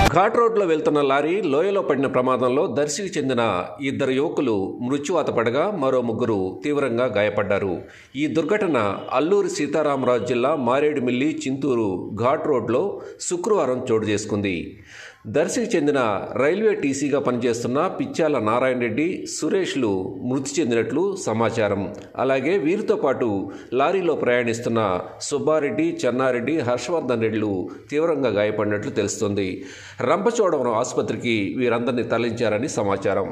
ఘాట్ రోడ్లో వెళ్తున్న లారీ లోయలో పడిన ప్రమాదంలో దర్శికి చెందిన ఇద్దరు యువకులు మృత్యువాత పడగా మరో ముగ్గురు తీవ్రంగా గాయపడ్డారు ఈ దుర్ఘటన అల్లూరి సీతారామరాజు జిల్లా మారేడుమిల్లి చింతూరు ఘాట్ రోడ్లో శుక్రవారం చోటు చేసుకుంది దర్శికి చెందిన రైల్వే టీసీగా పనిచేస్తున్న పిచ్చాల నారాయణ రెడ్డి సురేష్లు మృతి చెందినట్లు సమాచారం అలాగే వీరితో పాటు లారీలో ప్రయాణిస్తున్న సుబ్బారెడ్డి చెన్నారెడ్డి హర్షవర్ధన్ రెడ్డిలు తీవ్రంగా గాయపడినట్లు తెలుస్తోంది రంపచోడవరం ఆసుపత్రికి వీరందరినీ తరలించారని సమాచారం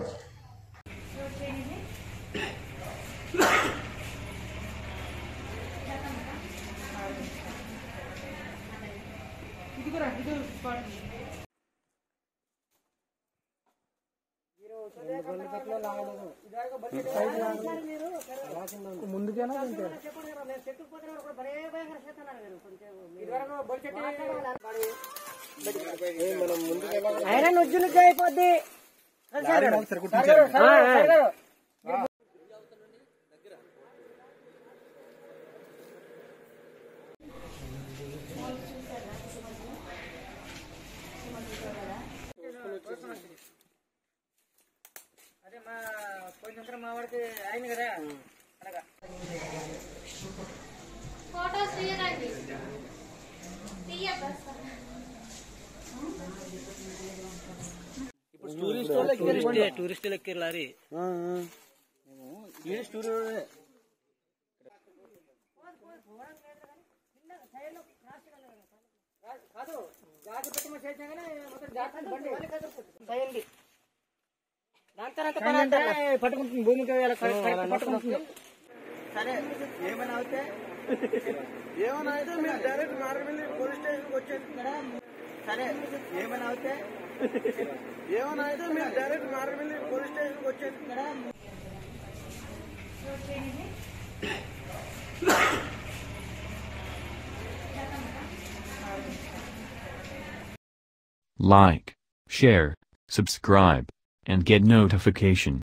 ముందుకేనా ఐరన్ ఉజ్జునికి అయిపోద్ది అదే మా పోయిన సంవత్సరం మా వాడికి అయింది కదా అలాగా ఫోటోస్ తీయనండి తీయక టూరిస్ట్ టూరిస్ట్ ఎక్కిరు లారీ కాదు జాతి పెట్టి చేసినా కానీ మొత్తం జాతి బండి సైన్ది దాని తర్వాత పని అంటే పట్టుకుంటుంది భూమికి వేయాలి, కరెక్ట్ కరెక్ట్ పట్టుకుంటుంది సరే ఏమైనా అవుతే ఏమైనా అయితే మీరు డైరెక్ట్ మారేడుమిల్లి పోలీస్ స్టేషన్కి వచ్చేసి సరే ఏమైనా అవుతే ఏమైనా అయితే మీరు డైరెక్ట్ మారేడుమిల్లి పోలీస్ స్టేషన్కి వచ్చేసి Like, share, subscribe, and get notification.